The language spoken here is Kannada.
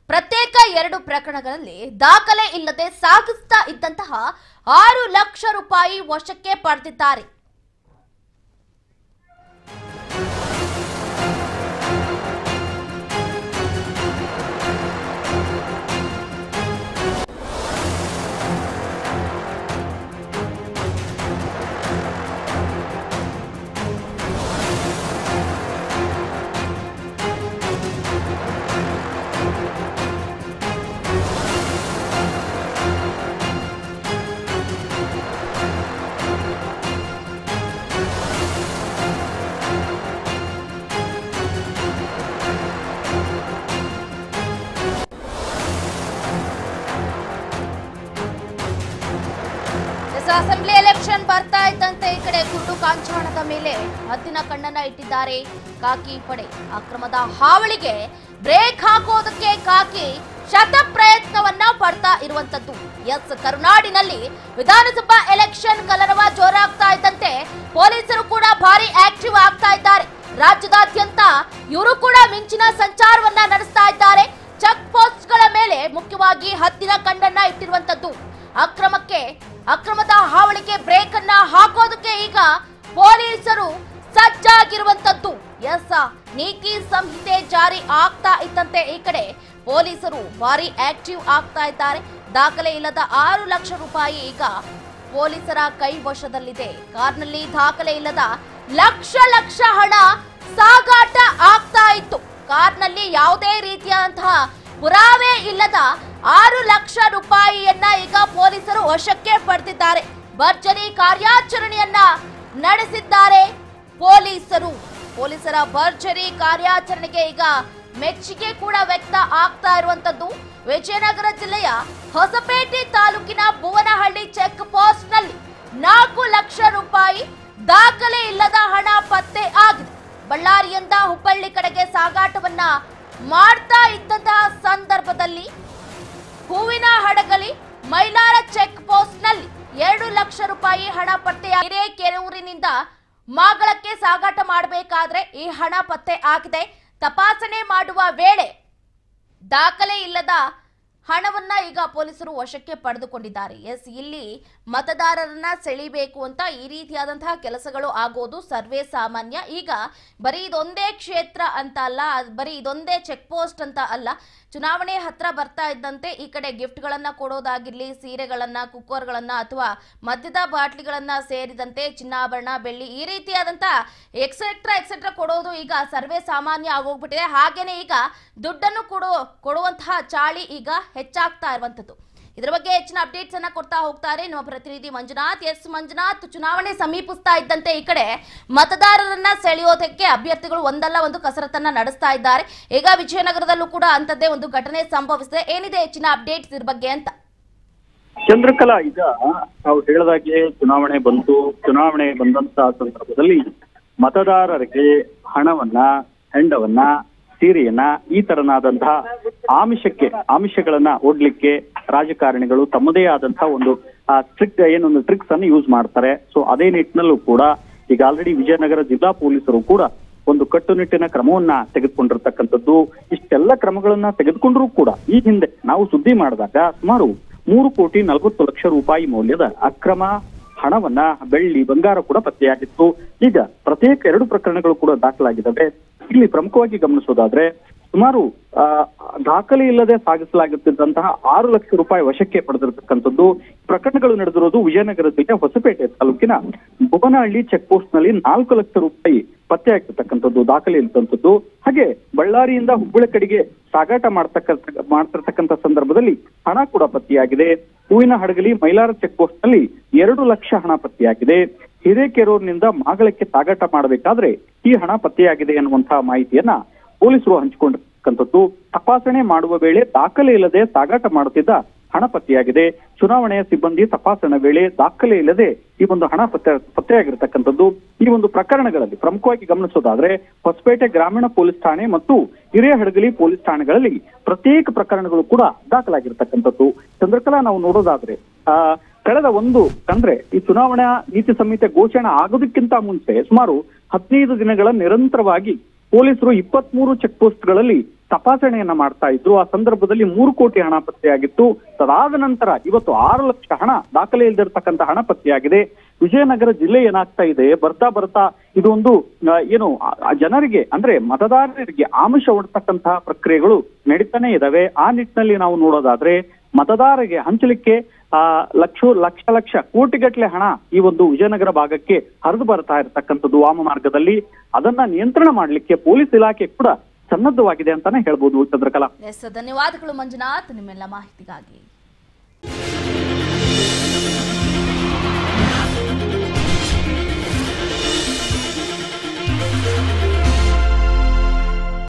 ಪ್ರತ್ಯೇಕ ಎರಡು ಪ್ರಕರಣಗಳಲ್ಲಿ ದಾಖಲೆ ಇಲ್ಲದೆ ಸಾಗಿಸ್ತಾ ಇದ್ದಂತಹ ಆರು ಲಕ್ಷ ರೂಪಾಯಿ ವಶಕ್ಕೆ ಪಡೆದಿದ್ದಾರೆ ಎಸ್ ಅಸೆಂಬ್ಲಿ ಎಲೆಕ್ಷನ್ ಬರ್ತಾ ಇದ್ದಂತೆ ಈ ಕಡೆ ಕುರುಡು ಕಾಂಚಾಣದ ಮೇಲೆ ಹದ್ದಿನ ಕಣ್ಣನ್ನ ಇಟ್ಟಿದ್ದಾರೆ ಕಾಕಿ ಪಡೆ ಅಕ್ರಮದ ಹಾವಳಿಗೆ ಬ್ರೇಕ್ ಹಾಕೋದಕ್ಕೆ ಕಾಕಿ ಶತ ಪ್ರಯತ್ನವನ್ನ ಪಡ್ತಾ ಇರುವಂತದ್ದು ಎಸ್ ಕರುನಾಡಿನಲ್ಲಿ ವಿಧಾನಸಭಾ ಎಲೆಕ್ಷನ್ ಕಲರವ ಜೋರಾಗ್ತಾ ಇದ್ದಂತೆ ಪೊಲೀಸರು ಕೂಡ ಭಾರಿ ಆಕ್ಟಿವ್ ಆಗ್ತಾ ಇದ್ದಾರೆ ರಾಜ್ಯದಾದ್ಯಂತ ಇವರು ಕೂಡ ಮಿಂಚಿನ ಸಂಚಾರವನ್ನ ನಡೆಸ್ತಾ ಇದ್ದಾರೆ ಚೆಕ್ ಪೋಸ್ಟ್ಗಳ ಮೇಲೆ ಮುಖ್ಯವಾಗಿ ಹದ್ದಿನ ಕಣ್ಣನ್ನ ಇಟ್ಟಿರುವಂತದ್ದು ಅಕ್ರಮಕ್ಕೆ ಅಕ್ರಮದ ಹಾವಳಿಗೆ ಬ್ರೇಕ್ ಅನ್ನ ಹಾಕೋದಕ್ಕೆ ಈಗ ಪೊಲೀಸರು ಸಜ್ಜಾಗಿರುವಂತದ್ದು ಎಸ್ ನೀತಿ ಸಂಹಿತೆ ಜಾರಿ ಆಗ್ತಾ ಇದ್ದಂತೆ ಈ ಕಡೆ ಪೊಲೀಸರು ಭಾರಿ ಆಕ್ಟಿವ್ ಆಗ್ತಾ ಇದ್ದಾರೆ ದಾಖಲೆ ಇಲ್ಲದ ಆರು ಲಕ್ಷ ರೂಪಾಯಿ ಈಗ ಪೊಲೀಸರ ಕೈ ವಶದಲ್ಲಿದೆ ಕಾರ್ನಲ್ಲಿ ದಾಖಲೆ ಇಲ್ಲದ ಲಕ್ಷ ಲಕ್ಷ ಹಣ ಸಾಗಾಟ ಆಗ್ತಾ ಇತ್ತು ಕಾರ್ನಲ್ಲಿ ಯಾವುದೇ ರೀತಿಯಾದಂತಹ ಪುರಾವೆ ಇಲ್ಲದ ಆರು ಲಕ್ಷ ರೂಪಾಯಿಯನ್ನ ಈಗ ಪೊಲೀಸರು ವಶಕ್ಕೆ ಪಡೆದಿದ್ದಾರೆ ಭರ್ಜರಿ ಕಾರ್ಯಾಚರಣೆಯನ್ನ ನಡೆಸಿದ್ದಾರೆ ಪೊಲೀಸರು ಪೊಲೀಸರ ಭರ್ಜರಿ ಕಾರ್ಯಾಚರಣೆಗೆ ಈಗ ಮೆಚ್ಚುಗೆ ಕೂಡ ವ್ಯಕ್ತ ಆಗ್ತಾ ಇರುವಂತದ್ದು ವಿಜಯನಗರ ಜಿಲ್ಲೆಯ ಹೊಸಪೇಟೆ ತಾಲೂಕಿನ ಭುವನಹಳ್ಳಿ ಚೆಕ್ ಪೋಸ್ಟ್ ನಲ್ಲಿ ನಾಲ್ಕು ಲಕ್ಷ ರೂಪಾಯಿ ದಾಖಲೆ ಇಲ್ಲದ ಹಣ ಪತ್ತೆ ಆಗಿದೆ ಬಳ್ಳಾರಿಯಿಂದ ಹುಬ್ಬಳ್ಳಿ ಕಡೆಗೆ ಸಾಗಾಟವನ್ನ ಮಾಡ್ತಾ ಇದ್ದಂತಹ ಸಂದರ್ಭದಲ್ಲಿ ಹೂವಿನ ಹಡಗಲಿ ಮೈಲಾರ ಚೆಕ್ ಪೋಸ್ಟ್ ನಲ್ಲಿ ಎರಡು ಲಕ್ಷ ರೂಪಾಯಿ ಹಣ ಪತ್ತೆಯಾಗಿದೆ ಕೆರೂರಿನಿಂದ ಮಾಗಳಕ್ಕೆ ಸಾಗಾಟ ಮಾಡಬೇಕಾದ್ರೆ ಈ ಹಣ ಪತ್ತೆ ಆಗಿದೆ ತಪಾಸಣೆ ಮಾಡುವ ವೇಳೆ ದಾಖಲೆ ಇಲ್ಲದ ಹಣವನ್ನ ಈಗ ಪೊಲೀಸರು ವಶಕ್ಕೆ ಪಡೆದುಕೊಂಡಿದ್ದಾರೆ ಎಸ್ ಇಲ್ಲಿ ಮತದಾರರನ್ನ ಸೆಳಿಬೇಕು ಅಂತ ಈ ರೀತಿಯಾದಂತಹ ಕೆಲಸಗಳು ಆಗೋದು ಸರ್ವೇ ಸಾಮಾನ್ಯ ಈಗ ಬರೀ ಇದೊಂದೇ ಕ್ಷೇತ್ರ ಅಂತ ಅಲ್ಲ ಅದ್ ಬರೀ ಇದೊಂದೇ ಚೆಕ್ ಪೋಸ್ಟ್ ಅಂತ ಅಲ್ಲ ಚುನಾವಣೆ ಹತ್ರ ಬರ್ತಾ ಇದ್ದಂತೆ ಈ ಕಡೆ ಗಿಫ್ಟ್ಗಳನ್ನ ಕೊಡೋದಾಗಿರ್ಲಿ ಸೀರೆಗಳನ್ನ ಕುಕ್ಕರ್ಗಳನ್ನ ಅಥವಾ ಮದ್ಯದ ಬಾಟ್ಲಿಗಳನ್ನ ಸೇರಿದಂತೆ ಚಿನ್ನಾಭರಣ ಬೆಳ್ಳಿ ಈ ರೀತಿಯಾದಂತ ಎಕ್ಸೆಟ್ರಾ ಎಕ್ಸೆಟ್ರಾ ಕೊಡೋದು ಈಗ ಸರ್ವೇ ಸಾಮಾನ್ಯ ಆಗೋಗ್ಬಿಟ್ಟಿದೆ ಹಾಗೇನೆ ಈಗ ದುಡ್ಡನ್ನು ಕೊಡೋ ಕೊಡುವಂತಹ ಚಾಳಿ ಈಗ ಹೆಚ್ಚಾಗ್ತಾ ಇರುವಂತದ್ದು ಇದರ ಬಗ್ಗೆ ಹೆಚ್ಚಿನ ಅಪ್ಡೇಟ್ಸ್ ಅನ್ನ ಕೊಡ್ತಾ ಹೋಗ್ತಾರೆ ನಮ್ಮ ಪ್ರತಿನಿಧಿ ಮಂಜುನಾಥ್ ಎಸ್ ಮಂಜುನಾಥ್ ಚುನಾವಣೆ ಸಮೀಪಿಸ್ತಾ ಇದ್ದಂತೆ ಈ ಕಡೆ ಮತದಾರರನ್ನ ಸೆಳೆಯೋದಕ್ಕೆ ಅಭ್ಯರ್ಥಿಗಳು ಒಂದಲ್ಲ ಒಂದು ಕಸರತ್ತನ್ನ ನಡೆಸ್ತಾ ಇದ್ದಾರೆ ಈಗ ವಿಜಯನಗರದಲ್ಲೂ ಕೂಡ ಅಂತದ್ದೇ ಒಂದು ಘಟನೆ ಸಂಭವಿಸಿದೆ ಏನಿದೆ ಹೆಚ್ಚಿನ ಅಪ್ಡೇಟ್ಸ್ ಇದ್ರ ಬಗ್ಗೆ ಅಂತ ಚಂದ್ರಕಲಾ ಈಗ ನಾವು ಹೇಳಿದಾಗೆ ಚುನಾವಣೆ ಬಂತು ಚುನಾವಣೆ ಬಂದಂತ ಸಂದರ್ಭದಲ್ಲಿ ಮತದಾರರಿಗೆ ಹಣವನ್ನ ಹೆಂಡವನ್ನ ಸೀರೆಯನ್ನ ಈ ತರನಾದಂತಹ ಆಮಿಷಕ್ಕೆ ಆಮಿಷಗಳನ್ನ ಒಡ್ಲಿಕ್ಕೆ ರಾಜಕಾರಣಿಗಳು ತಮ್ಮದೇ ಆದಂತಹ ಒಂದು ಟ್ರಿಕ್ ಏನೊಂದು ಟ್ರಿಕ್ಸ್ ಅನ್ನು ಯೂಸ್ ಮಾಡ್ತಾರೆ ಸೊ ಅದೇ ನಿಟ್ಟಿನಲ್ಲೂ ಕೂಡ ಈಗ ಆಲ್ರೆಡಿ ವಿಜಯನಗರ ಜಿಲ್ಲಾ ಪೊಲೀಸರು ಕೂಡ ಒಂದು ಕಟ್ಟುನಿಟ್ಟಿನ ಕ್ರಮವನ್ನ ತೆಗೆದುಕೊಂಡಿರ್ತಕ್ಕಂಥದ್ದು ಇಷ್ಟೆಲ್ಲ ಕ್ರಮಗಳನ್ನ ತೆಗೆದುಕೊಂಡ್ರೂ ಕೂಡ ಈ ಹಿಂದೆ ನಾವು ಸುದ್ದಿ ಮಾಡಿದಾಗ ಸುಮಾರು ಮೂರು ಕೋಟಿ ನಲವತ್ತು ಲಕ್ಷ ರೂಪಾಯಿ ಮೌಲ್ಯದ ಅಕ್ರಮ ಹಣವನ್ನ ಬೆಳ್ಳಿ ಬಂಗಾರ ಕೂಡ ಪತ್ತೆಯಾಗಿತ್ತು ಈಗ ಪ್ರತ್ಯೇಕ ಎರಡು ಪ್ರಕರಣಗಳು ಕೂಡ ದಾಖಲಾಗಿದ್ದಾವೆ ಇಲ್ಲಿ ಪ್ರಮುಖವಾಗಿ ಗಮನಿಸೋದಾದ್ರೆ ಸುಮಾರು ಆ, ದಾಖಲೆ ಇಲ್ಲದೆ ಸಾಗಿಸಲಾಗುತ್ತಿದ್ದಂತಹ ಆರು ಲಕ್ಷ ರೂಪಾಯಿ ವಶಕ್ಕೆ ಪಡೆದಿರತಕ್ಕಂಥದ್ದು ಪ್ರಕರಣಗಳು ನಡೆದಿರೋದು ವಿಜಯನಗರ ಜಿಲ್ಲೆ ಹೊಸಪೇಟೆ ತಾಲೂಕಿನ ಬೊಮ್ಮನಹಳ್ಳಿ ಚೆಕ್ ಪೋಸ್ಟ್ ನಲ್ಲಿ ನಾಲ್ಕು ಲಕ್ಷ ರೂಪಾಯಿ ಪತ್ತೆ ಆಗ್ತಿರ್ತಕ್ಕಂಥದ್ದು ದಾಖಲೆ ಇರ್ತಕ್ಕಂಥದ್ದು ಹಾಗೆ ಬಳ್ಳಾರಿಯಿಂದ ಹುಬ್ಬಳ್ಳಿ ಕಡೆಗೆ ಸಾಗಾಟ ಮಾಡ್ತಕ್ಕಂಥ ಮಾಡ್ತಿರ್ತಕ್ಕಂಥ ಸಂದರ್ಭದಲ್ಲಿ ಹಣ ಕೂಡ ಪತ್ತೆಯಾಗಿದೆ ಹೂವಿನ ಹಡಗಲಿ ಮೈಲಾರ ಚೆಕ್ ಪೋಸ್ಟ್ ನಲ್ಲಿ ಎರಡು ಲಕ್ಷ ಹಣ ಪತ್ತೆಯಾಗಿದೆ ಹಿರೇಕೆರೂರಿನಿಂದ ಮಾಗಳಕ್ಕೆ ಸಾಗಾಟ ಮಾಡಬೇಕಾದ್ರೆ ಈ ಹಣ ಪತ್ತೆಯಾಗಿದೆ ಎನ್ನುವಂತಹ ಮಾಹಿತಿಯನ್ನ ಪೊಲೀಸರು ಹಂಚಿಕೊಂಡಿರ್ತಕ್ಕಂಥದ್ದು ತಪಾಸಣೆ ಮಾಡುವ ವೇಳೆ ದಾಖಲೆ ಇಲ್ಲದೆ ಸಾಗಾಟ ಮಾಡುತ್ತಿದ್ದ ಹಣ ಪತ್ತೆಯಾಗಿದೆ ಚುನಾವಣೆಯ ಸಿಬ್ಬಂದಿ ತಪಾಸಣೆ ವೇಳೆ ದಾಖಲೆ ಇಲ್ಲದೆ ಈ ಒಂದು ಹಣ ಪತ್ತೆ ಪತ್ತೆಯಾಗಿರ್ತಕ್ಕಂಥದ್ದು ಈ ಒಂದು ಪ್ರಕರಣಗಳಲ್ಲಿ ಪ್ರಮುಖವಾಗಿ ಗಮನಿಸೋದಾದ್ರೆ ಹೊಸಪೇಟೆ ಗ್ರಾಮೀಣ ಪೊಲೀಸ್ ಠಾಣೆ ಮತ್ತು ಹಿರೇಹಡಗಲಿ ಪೊಲೀಸ್ ಠಾಣೆಗಳಲ್ಲಿ ಪ್ರತ್ಯೇಕ ಪ್ರಕರಣಗಳು ಕೂಡ ದಾಖಲಾಗಿರ್ತಕ್ಕಂಥದ್ದು ಚಂದ್ರಕಲಾ ನಾವು ನೋಡೋದಾದ್ರೆ ಆ ಕಳೆದ ಒಂದು ಅಂದ್ರೆ ಈ ಚುನಾವಣಾ ನೀತಿ ಸಂಹಿತೆ ಘೋಷಣೆ ಆಗೋದಕ್ಕಿಂತ ಮುಂಚೆ ಸುಮಾರು ಹದಿನೈದು ದಿನಗಳ ನಿರಂತರವಾಗಿ ಪೊಲೀಸರು ಇಪ್ಪತ್ಮೂರು ಚೆಕ್ ಪೋಸ್ಟ್ಗಳಲ್ಲಿ ತಪಾಸಣೆಯನ್ನ ಮಾಡ್ತಾ ಇದ್ರು ಆ ಸಂದರ್ಭದಲ್ಲಿ ಮೂರು ಕೋಟಿ ಹಣ ಪತ್ತೆಯಾಗಿತ್ತು ತದಾದ ನಂತರ ಇವತ್ತು ಆರು ಲಕ್ಷ ಹಣ ದಾಖಲೆ ಇಲ್ದಿರ್ತಕ್ಕಂಥ ಹಣ ಪತ್ತೆಯಾಗಿದೆ ವಿಜಯನಗರ ಜಿಲ್ಲೆ ಏನಾಗ್ತಾ ಇದೆ ಬರ್ತಾ ಬರ್ತಾ ಇದು ಒಂದು ಆ, ಏನು ಆ- ಆ ಜನರಿಗೆ ಅಂದ್ರೆ ಮತದಾರರಿಗೆ ಆಮಿಷ ಒಡ್ತಕ್ಕಂತಹ ಪ್ರಕ್ರಿಯೆಗಳು ನಡೀತಾನೆ ಇದಾವೆ ಆ ನಿಟ್ಟಿನಲ್ಲಿ ನಾವು ನೋಡೋದಾದ್ರೆ ಮತದಾರರಿಗೆ ಹಂಚಲಿಕ್ಕೆ ಆ ಲಕ್ಷ ಲಕ್ಷ ಲಕ್ಷ ಕೋಟಿಗಟ್ಟಲೆ ಹಣ ಈ ಒಂದು ವಿಜಯನಗರ ಭಾಗಕ್ಕೆ ಹರಿದು ಬರ್ತಾ ಇರತಕ್ಕಂಥದ್ದು ವಾಮ ಮಾರ್ಗದಲ್ಲಿ ಅದನ್ನ ನಿಯಂತ್ರಣ ಮಾಡಲಿಕ್ಕೆ ಪೊಲೀಸ್ ಇಲಾಖೆ ಕೂಡ ಸನ್ನದ್ಧವಾಗಿದೆ ಅಂತಾನೆ ಹೇಳ್ಬೋದು ಚಂದ್ರಕಲಾ ಎಸ್ ಧನ್ಯವಾದಗಳು ಮಂಜುನಾಥ್ ನಿಮ್ಮೆಲ್ಲ ಮಾಹಿತಿಗಾಗಿ